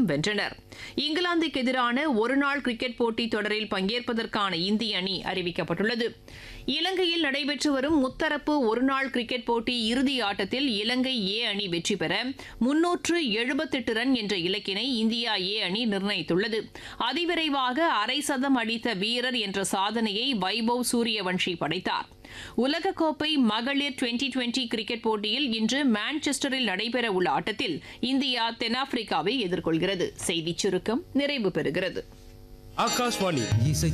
பதக்கம் வென்றனர் இங்கிலாந்துக்கு எதிரான ஒருநாள் கிரிக்கெட் போட்டித் தொடரில் பங்கேற்பதற்கான இந்திய அணி அறிவிக்கப்பட்டுள்ளது இலங்கையில் நடைபெற்று வரும் முத்தரப்பு ஒருநாள் கிரிக்கெட் போட்டி இறுதி ஆட்டத்தில் இலங்கை ஏ அணி வெற்றி பெற முன்னூற்று எழுபத்தெட்டு ரன் என்ற இலக்கினை இந்தியா ஏ அணி நிர்ணயித்துள்ளது அதிவிரைவாக அரை சதம் அடித்த வீரர் என்ற சாதனையை வைபவ் சூரியவன்ஷி படைத்தார் உலகக்கோப்பை மகளிர் டுவெண்டி டுவெண்டி கிரிக்கெட் போட்டியில் இன்று மான்செஸ்டரில் நடைபெறவுள்ள ஆட்டத்தில் இந்தியா தென்னாப்பிரிக்காவை எதிர்கொள்கிறது செய்திச் சுருக்கம் நிறைவு பெறுகிறது ஆகாஷ்வாணி இசை